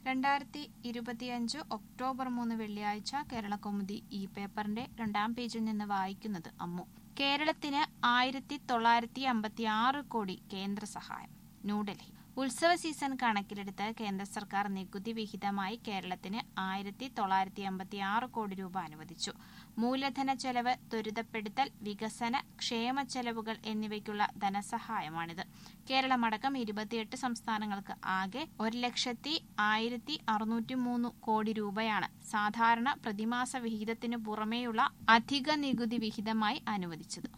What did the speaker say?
രണ്ടായിരത്തി ഇരുപത്തിയഞ്ച് ഒക്ടോബർ മൂന്ന് വെള്ളിയാഴ്ച കേരളകൗമുദി ഈ പേപ്പറിന്റെ രണ്ടാം പേജിൽ നിന്ന് വായിക്കുന്നത് അമ്മു കേരളത്തിന് ആയിരത്തി തൊള്ളായിരത്തി അമ്പത്തി ആറ് കോടി കേന്ദ്ര സഹായം ന്യൂഡൽഹി ഉത്സവ സീസൺ കണക്കിലെടുത്ത് കേന്ദ്ര സർക്കാർ നികുതി വിഹിതമായി കേരളത്തിന് ആയിരത്തി തൊള്ളായിരത്തി അമ്പത്തി ആറ് കോടി രൂപ അനുവദിച്ചു മൂലധന ചെലവ് ത്വരിതപ്പെടുത്തൽ വികസന ക്ഷേമ ചെലവുകൾ എന്നിവയ്ക്കുള്ള ധനസഹായമാണിത് കേരളമടക്കം ഇരുപത്തിയെട്ട് സംസ്ഥാനങ്ങൾക്ക് ആകെ ഒരു ലക്ഷത്തി ആയിരത്തി അറുന്നൂറ്റി മൂന്ന് കോടി രൂപയാണ് സാധാരണ പ്രതിമാസ വിഹിതത്തിനു പുറമേയുള്ള അധിക നികുതി വിഹിതമായി അനുവദിച്ചത്